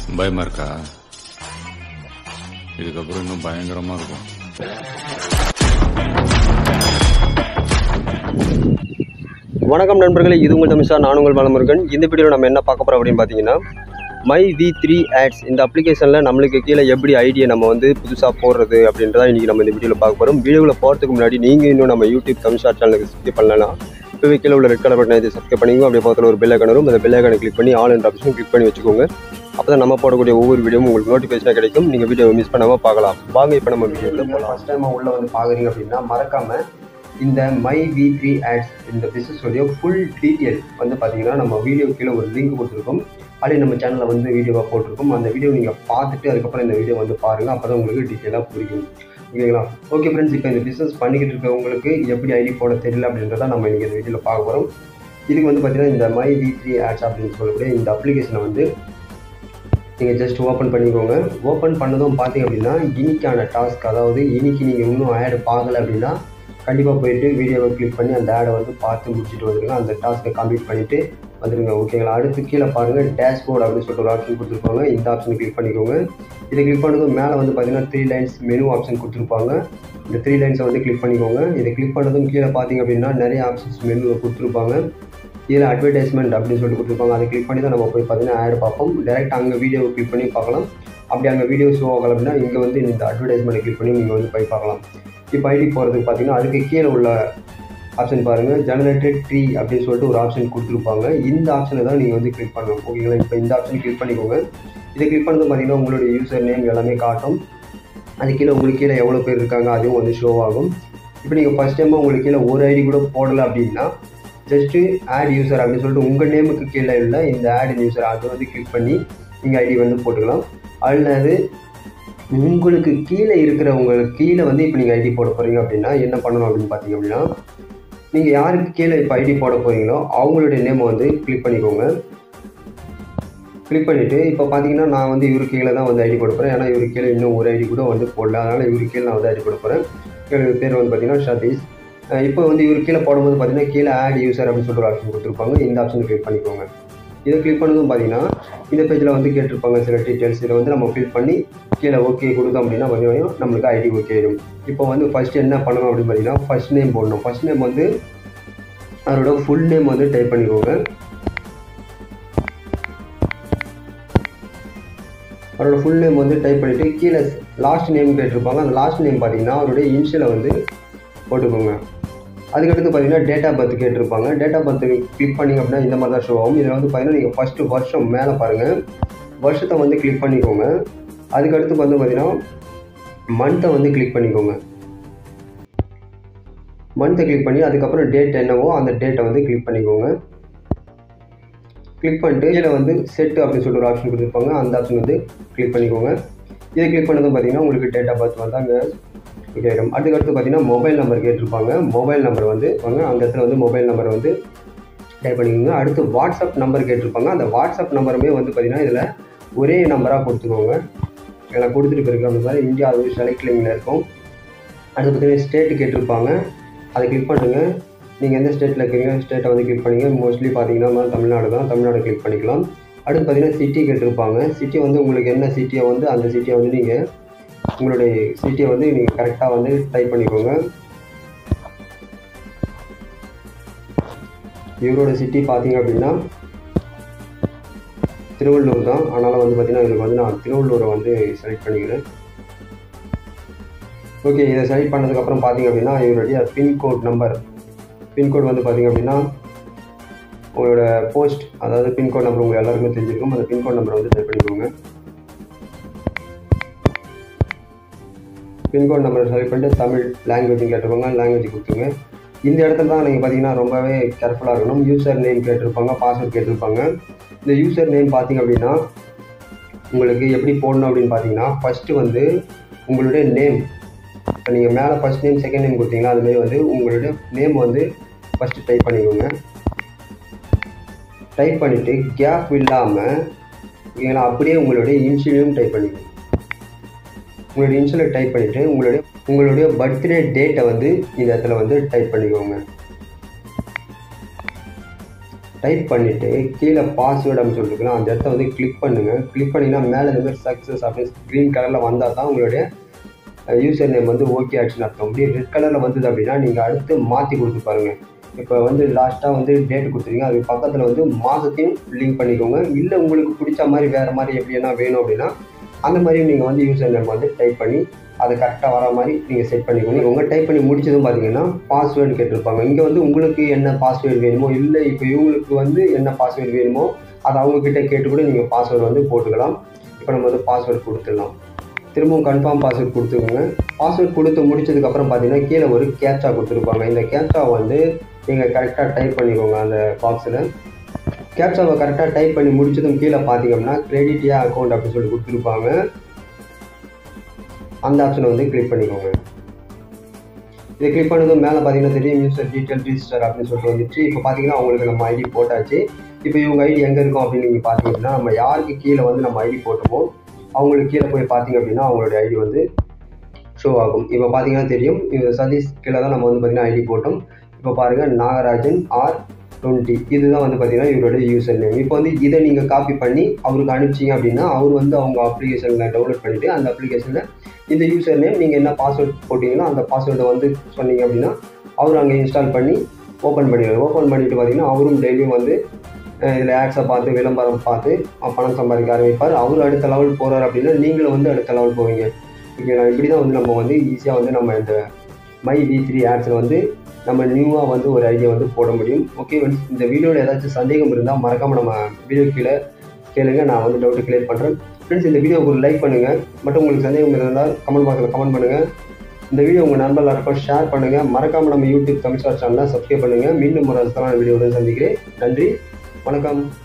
பயமா இருக்கா இதுக்கப்புறம் இன்னும் பயங்கரமா இருக்கும் வணக்கம் நண்பர்களே இது உங்கள் தமிழ் சார் நான் உங்கள் வளமுருகன் இந்த வீடியோவில் நம்ம என்ன பார்க்க போகிறோம் அப்படின்னு பார்த்தீங்கன்னா மை வி த்ரீ ஆட்ஸ் இந்த அப்ளிகேஷனில் நம்மளுக்கு கீழே எப்படி ஐடியை நம்ம வந்து புதுசாக போடுறது அப்படின்றத இன்றைக்கி நம்ம இந்த வீடியோவில் பார்க்க போகிறோம் வீடியோவில் போகிறதுக்கு முன்னாடி நீங்கள் இன்னும் நம்ம யூடியூப் தமிழ் சார் சேனலுக்கு சப்ஸ்கிரைப் பண்ணலாம் இப்போவே கீழே உள்ள ரெட் கலர் பட்டன் இதை சப்ஸ்கிரைப் பண்ணிக்கோங்க அப்படியே பக்கத்தில் ஒரு பெல் ஐக்கன் வரும் அந்த பெல் ஐக்கனை கிளிக் பண்ணி ஆல் என்ற ஆப்ஷன் கிளிக் பண்ணி வச்சுக்கோங்க அப்போ தான் நம்ம போடக்கூடிய ஒவ்வொரு வீடியோவும் உங்களுக்கு நோட்டிஃபிகேஷனாக கிடைக்கும் நீங்கள் வீடியோவை மிஸ் பண்ணாமல் பார்க்கலாம் வாங்க இப்போ நம்ம வீடியோவில் ஃபஸ்ட் டைம் உள்ளே வந்து பார்க்குறீங்க அப்படின்னா மறக்காமல் இந்த மை வி த்ரீ ஆட்ஸ் இந்த பிஸ்னஸோடைய ஃபுல் டீட்டெயில் வந்து பார்த்தீங்கன்னா நம்ம வீடியோ கீழே ஒரு லிங்க் கொடுத்துருக்கோம் அப்படியே நம்ம சேனலில் வந்து வீடியோவாக போட்டிருக்கோம் அந்த வீடியோ நீங்கள் பார்த்துட்டு அதுக்கப்புறம் இந்த வீடியோ வந்து பாருங்கள் அப்போ தான் உங்களுக்கு டீட்டெயிலாக புரியும் ஓகேங்களா ஓகே ஃப்ரெண்ட்ஸ் இப்போ இந்த பிஸ்னஸ் பண்ணிக்கிட்டு இருக்கவங்களுக்கு எப்படி ஐடி போட தெரியல அப்படின்றத நம்ம இன்றைக்கி இந்த வீடியோவில் பார்க்க போகிறோம் இதுக்கு வந்து பார்த்தீங்கன்னா இந்த மை வி த்ரீ ஆட்ஸ் அப்படின்னு சொல்லக்கூடிய இந்த அப்ளிகேஷனை வந்து நீங்கள் ஜஸ்ட் ஓப்பன் பண்ணிக்கோங்க ஓப்பன் பண்ணதும் பார்த்தீங்க அப்படின்னா இன்னைக்கான டாஸ்க் அதாவது இன்னைக்கு நீங்கள் இன்னும் ஆட் பார்க்கல அப்படின்னா கண்டிப்பாக போயிட்டு வீடியோவை கிளிக் பண்ணி அந்த ஆடை வந்து பார்த்து முடிச்சுட்டு வந்துருங்க அந்த டாஸ்க்கை கம்ப்ளீட் பண்ணிவிட்டு வந்துருங்க ஓகேங்களா அடுத்து கீழே பாருங்கள் டேஷ்போர்ட் அப்படின்னு சொல்லிட்டு ஒரு ஆப்ஷன் கொடுத்துருப்பாங்க இந்த ஆப்ஷன் கிளிக் பண்ணிக்கோங்க இதை கிளிக் பண்ணதும் மேலே வந்து பார்த்தீங்கன்னா த்ரீ லைன்ஸ் மெனு ஆப்ஷன் கொடுத்துருப்பாங்க இந்த த்ரீ லைன்ஸை வந்து கிளிக் பண்ணிக்கோங்க இதை கிளிக் பண்ணதும் கீழே பார்த்தீங்க அப்படின்னா நிறைய ஆப்ஷன்ஸ் மெனுவை கொடுத்துருப்பாங்க இதில் அட்வர்டைஸ்மெண்ட் அப்படின்னு சொல்லிட்டு கொடுத்துருப்பாங்க அதை கிளிக் பண்ணி தான் நம்ம போய் பார்த்தீங்கன்னா ஆட் பார்ப்போம் டேரெக்ட் அங்கே வீடியோவை கிளிக் பண்ணி பார்க்கலாம் அப்படி அங்கே வீடியோ ஷோ ஆகல அப்படின்னா இங்கே வந்து இந்த அட்வர்டைஸ்மெண்ட் கிளிக் பண்ணி நீங்கள் வந்து போய் பார்க்கலாம் இப்போ ஐடி போகிறதுக்கு பார்த்தீங்கன்னா அதுக்கு கீழே உள்ள ஆப்ஷன் பாருங்கள் ஜெனரேட்டட் ட்ரீ அப்படின்னு சொல்லிட்டு ஒரு ஆப்ஷன் கொடுத்துருப்பாங்க இந்த ஆப்ஷனை தான் நீங்கள் வந்து கிளிக் பண்ணணும் ஓகேங்களா இப்போ இந்த ஆப்ஷன் கிளிக் பண்ணிக்கோங்க இதை கிளிக் பண்ணது பார்த்தீங்கன்னா உங்களுடைய யூசர் நேம் எல்லாமே காட்டும் அது கீழே உங்களுக்கு கீழே எவ்வளோ பேர் இருக்காங்க அதுவும் வந்து ஷோ ஆகும் இப்போ நீங்கள் ஃபஸ்ட் டைமாக உங்களுக்கு கீழே ஒரு ஐடி கூட போடலை அப்படின்னா ஜஸ்ட்டு ஆட் யூசர் அப்படின்னு சொல்லிட்டு உங்கள் நேமுக்கு கீழே உள்ள இந்த ஆட் யூசர் அதை வந்து கிளிக் பண்ணி நீங்கள் ஐடி வந்து போட்டுக்கலாம் அல்லது உங்களுக்கு கீழே இருக்கிறவங்களுக்கு கீழே வந்து இப்போ நீங்கள் ஐடி போட போகிறீங்க அப்படின்னா என்ன பண்ணணும் அப்படின்னு பார்த்தீங்க அப்படின்னா நீங்கள் யாருக்கு கீழே இப்போ ஐடி போட போகிறீங்களோ அவங்களுடைய நேமை வந்து கிளிக் பண்ணிக்கோங்க கிளிக் பண்ணிவிட்டு இப்போ பார்த்தீங்கன்னா நான் வந்து இவரு கீழே தான் வந்து ஐடி போட போகிறேன் ஏன்னா இவரு கீழே இன்னும் ஒரு ஐடி கூட வந்து போடல அதனால் இவரு கீழே நான் வந்து ஐடி போட போகிறேன் என்னோட பேர் வந்து பார்த்தீங்கன்னா சதீஷ் இப்போ வந்து இவர் கீழே போடும்போது பார்த்தீங்கன்னா கீழே ஆட் யூசர் அப்படின்னு சொல்லிட்டு ஒரு ஆப்ஷன் கொடுத்துருப்பாங்க இந்த ஆப்ஷன் கிளிக் பண்ணிக்கோங்க இதை கிளிக் பண்ணதும் பார்த்தீங்கன்னா இந்த பேஜில் வந்து கேட்டிருப்பாங்க சில டீட்டெயில்ஸ் இதை வந்து நம்ம ஃபில் பண்ணி கீழே ஓகே கொடுத்தோம் அப்படின்னா கொஞ்சம் நம்மளுக்கு ஐடி ஓகே ஆயிடும் இப்போ வந்து ஃபஸ்ட்டு என்ன பண்ணணும் அப்படின்னு பார்த்தீங்கன்னா ஃபஸ்ட் நேம் போடணும் ஃபஸ்ட் நேம் வந்து அவரோட ஃபுல் நேம் வந்து டைப் பண்ணிக்கோங்க அவரோட ஃபுல் நேம் வந்து டைப் பண்ணிவிட்டு கீழே லாஸ்ட் நேம் கேட்டிருப்பாங்க அந்த லாஸ்ட் நேம் பார்த்தீங்கன்னா அவருடைய இன்ஷியலை வந்து போட்டுக்கோங்க அதுக்கடுத்து பார்த்தீங்கன்னா டேட் ஆஃப் பர்த் கேட்டிருப்பாங்க டேட் ஆஃப் பர்த் கிளிக் பண்ணிங்க அப்படின்னா இந்த மாதிரி தான் ஷோ ஆகும் இதில் வந்து பார்த்தீங்கன்னா நீங்கள் ஃபஸ்ட்டு வருஷம் மேலே பாருங்கள் வருஷத்தை வந்து கிளிக் பண்ணிக்கோங்க அதுக்கடுத்து வந்து பார்த்தீங்கன்னா மந்த்தை வந்து கிளிக் பண்ணிக்கோங்க மந்த்தை கிளிக் பண்ணி அதுக்கப்புறம் டேட் என்னவோ அந்த டேட்டை வந்து கிளிக் பண்ணிக்கோங்க கிளிக் பண்ணிட்டு இதில் வந்து செட் அப்படின்னு சொல்லிட்டு ஒரு ஆப்ஷன் கொடுத்துருப்பாங்க அந்த ஆப்ஷன் வந்து கிளிக் பண்ணிக்கோங்க இதை கிளிக் பண்ணதும் பார்த்தீங்கன்னா உங்களுக்கு டேட் ஆஃப் பர்த் வந்து அங்கே கேட்கும் அதுக்கடுத்து பார்த்தீங்கன்னா மொபைல் நம்பர் கேட்டிருப்பாங்க மொபைல் நம்பர் வந்து வாங்க அந்த இடத்துல வந்து மொபைல் நம்பர் வந்து டைப் பண்ணிக்கோங்க அடுத்து வாட்ஸ்அப் நம்பர் கேட்டிருப்பாங்க அந்த வாட்ஸ்அப் நம்பருமே வந்து பார்த்தீங்கன்னா இதில் ஒரே நம்பராக கொடுத்துக்கோங்க எல்லாம் கொடுத்துட்டு பிறகு அந்த மாதிரி இந்தியா அது செலக்ட் லிங்கில் இருக்கும் அடுத்து பார்த்தீங்கன்னா ஸ்டேட்டு கேட்டிருப்பாங்க அதை கிளிக் பண்ணுங்க நீங்கள் எந்த ஸ்டேட்டில் இருக்கீங்க ஸ்டேட்டை வந்து கிளிக் பண்ணிங்க மோஸ்ட்லி பார்த்தீங்கன்னா தமிழ்நாடு தான் தமிழ்நாடு கிளிக் பண்ணிக்கலாம் அடுத்து பார்த்தீங்கன்னா சிட்டி கேட்டிருப்பாங்க சிட்டி வந்து உங்களுக்கு என்ன சிட்டியை வந்து அந்த சிட்டியை வந்து நீங்கள் உங்களுடைய சிட்டியை வந்து நீங்கள் கரெக்டாக வந்து டைப் பண்ணிக்கோங்க இவரோட சிட்டி பார்த்தீங்க அப்படின்னா திருவள்ளூர் தான் அதனால் வந்து பார்த்தீங்கன்னா இதுக்கு வந்து நான் திருவள்ளூரை வந்து செலக்ட் பண்ணிக்கிறேன் ஓகே இதை செலக்ட் பண்ணதுக்கப்புறம் பார்த்தீங்க அப்படின்னா இவருடைய பின்கோட் நம்பர் பின்கோட் வந்து பார்த்தீங்க அப்படின்னா உங்களோட போஸ்ட் அதாவது பின்கோட் நம்பர் உங்களுக்கு எல்லாருக்குமே தெரிஞ்சிருக்கும் அந்த பின்கோட் நம்பரை வந்து டைப் பண்ணிக்கோங்க பின்கோட் நம்பரை செலக்ட் பண்ணிட்டு தமிழ் லாங்குவேஜ் கேட்டிருப்பாங்க லாங்குவேஜ் கொடுத்துருங்க இந்த இடத்துல தான் நீங்கள் பார்த்தீங்கன்னா ரொம்பவே கேர்ஃபுல்லாக இருக்கணும் யூசர் நேம் கேட்டிருப்பாங்க பாஸ்வேர்ட் கேட்டிருப்பாங்க இந்த யூசர் நேம் பார்த்தீங்க அப்படின்னா உங்களுக்கு எப்படி போடணும் அப்படின்னு பார்த்தீங்கன்னா ஃபஸ்ட்டு வந்து உங்களுடைய நேம் இப்போ நீங்கள் மேலே ஃபஸ்ட் நேம் செகண்ட் நேம் கொடுத்தீங்கன்னா அதுமாரி வந்து உங்களுடைய நேம் வந்து ஃபஸ்ட்டு டைப் பண்ணிக்கோங்க டைப் பண்ணிவிட்டு கேப் இல்லாமல் ஓகேங்களா அப்படியே உங்களுடைய இன்ஷியலையும் டைப் பண்ணிக்கோங்க உங்களுடைய இன்ஷியலை டைப் பண்ணிவிட்டு உங்களுடைய உங்களுடைய பர்த்டே டேட்டை வந்து இந்த இடத்துல வந்து டைப் பண்ணிக்கோங்க டைப் பண்ணிவிட்டு கீழே பாஸ்வேர்டு அப்படின்னு சொல்லிருக்கலாம் அந்த இடத்த வந்து கிளிக் பண்ணுங்கள் கிளிக் பண்ணிங்கன்னா மேலே இந்த மாதிரி சக்ஸஸ் அப்படின்னு க்ரீன் கலரில் வந்தால் தான் உங்களுடைய யூசர் நேம் வந்து ஓகே ஆச்சுன்னு அர்த்தம் அப்படியே ரெட் கலரில் வந்தது அப்படின்னா நீங்கள் அடுத்து மாற்றி கொடுத்து பாருங்கள் இப்போ வந்து லாஸ்ட்டாக வந்து டேட் கொடுத்துருங்க அதுக்கு பக்கத்தில் வந்து மாதத்தையும் லிங்க் பண்ணிக்கோங்க இல்லை உங்களுக்கு பிடிச்ச மாதிரி வேறு மாதிரி எப்படின்னா வேணும் அப்படின்னா அந்த மாதிரி நீங்கள் வந்து யூசர் நேம் வந்து டைப் பண்ணி அதை கரெக்டாக வர மாதிரி நீங்கள் செட் பண்ணிக்கோங்க உங்கள் டைப் பண்ணி முடிச்சதும் பார்த்தீங்கன்னா பாஸ்வேர்டு கேட்டிருப்பாங்க இங்கே வந்து உங்களுக்கு என்ன பாஸ்வேர்டு வேணுமோ இல்லை இப்போ இவங்களுக்கு வந்து என்ன பாஸ்வேர்டு வேணுமோ அதை அவங்கக்கிட்ட கேட்டு கூட நீங்கள் பாஸ்வேர்டு வந்து போட்டுக்கலாம் இப்போ நம்ம வந்து பாஸ்வேர்டு கொடுத்துடலாம் திரும்பவும் கன்ஃபார்ம் பாஸ்வேர்ட் கொடுத்துக்கோங்க பாஸ்வேர்ட் கொடுத்து முடிச்சதுக்கப்புறம் பார்த்தீங்கன்னா கீழே ஒரு கேப்சா கொடுத்துருப்பாங்க இந்த கேப்சா வந்து நீங்கள் கரெக்டாக டைப் பண்ணிக்கோங்க அந்த பாக்ஸில் கேப்சாவை கரெக்டாக டைப் பண்ணி முடிச்சதும் கீழே பார்த்தீங்கன்னா கிரெடிட் ஏ அக்கௌண்ட் அப்படின்னு சொல்லி கொடுத்துருப்பாங்க அந்த ஆப்ஷனை வந்து கிளிக் பண்ணிக்கோங்க இதை கிளிக் பண்ணதும் மேலே பார்த்தீங்கன்னா தெரியும் யூசர் டீட்டெயில் ரிஜிஸ்டர் அப்படின்னு சொல்லிட்டு வந்துச்சு இப்போ பார்த்தீங்கன்னா அவங்களுக்கு நம்ம ஐடி போட்டாச்சு இப்போ இவங்க ஐடி எங்கே இருக்கும் அப்படின்னு நீங்கள் பார்த்தீங்கன்னா நம்ம யாருக்கு கீழே வந்து நம்ம ஐடி போட்டோமோ அவங்களுக்கு கீழே போய் பார்த்தீங்க அப்படின்னா அவங்களுடைய ஐடி வந்து ஷோ ஆகும் இப்போ பார்த்தீங்கன்னா தெரியும் இது சதீஷ் கீழே தான் நம்ம வந்து பார்த்தீங்கன்னா ஐடி போட்டோம் இப்போ பாருங்கள் நாகராஜன் ஆர் டுவெண்ட்டி இதுதான் வந்து பார்த்தீங்கன்னா இவருடைய யூசர் நேம் இப்போ வந்து இதை நீங்கள் காப்பி பண்ணி அவருக்கு அனுப்பிச்சிங்க அப்படின்னா அவர் வந்து அவங்க அப்ளிகேஷனில் டவுன்லோட் பண்ணிவிட்டு அந்த அப்ளிகேஷனில் இந்த யூசர் நேம் நீங்கள் என்ன பாஸ்வேர்ட் போட்டிங்களோ அந்த பாஸ்வேர்டை வந்து சொன்னீங்க அப்படின்னா அவர் அங்கே இன்ஸ்டால் பண்ணி ஓப்பன் பண்ணிடுவார் ஓப்பன் பண்ணிட்டு பார்த்தீங்கன்னா அவரும் டெய்லியும் வந்து இதில் ஆட்ஸை பார்த்து விளம்பரம் பார்த்து பணம் சம்பாதிக்க ஆரம்பிப்பார் அவர் அடுத்த லெவல் போகிறார் அப்படின்னா நீங்களும் வந்து அடுத்த லெவல் போவீங்க ஓகேங்களா இப்படி தான் வந்து நம்ம வந்து ஈஸியாக வந்து நம்ம இந்த மை வி த்ரீ ஆட்ஸில் வந்து நம்ம நியூவாக வந்து ஒரு ஐடியா வந்து போட முடியும் ஓகே இந்த வீடியோவில் ஏதாச்சும் சந்தேகம் இருந்தால் மறக்காமல் நம்ம வீடியோ கீழே கேளுங்க நான் வந்து டவுட்டு கிளியர் பண்ணுறேன் ஃப்ரெண்ட்ஸ் இந்த வீடியோக்கு ஒரு லைக் பண்ணுங்கள் மட்டும் உங்களுக்கு சந்தேகம் இருந்தால் கமெண்ட் பாக்ஸில் கமெண்ட் பண்ணுங்கள் இந்த வீடியோ உங்கள் நண்பர் எல்லாருக்கும் ஷேர் பண்ணுங்கள் மறக்காமல் நம்ம யூடியூப் தமிழ் சேனலை சப்ஸ்கிரைப் பண்ணுங்கள் மீண்டும் ஒரு அர்த்தமான வீடியோவுடன் சந்திக்கிறேன் நன்றி வணக்கம்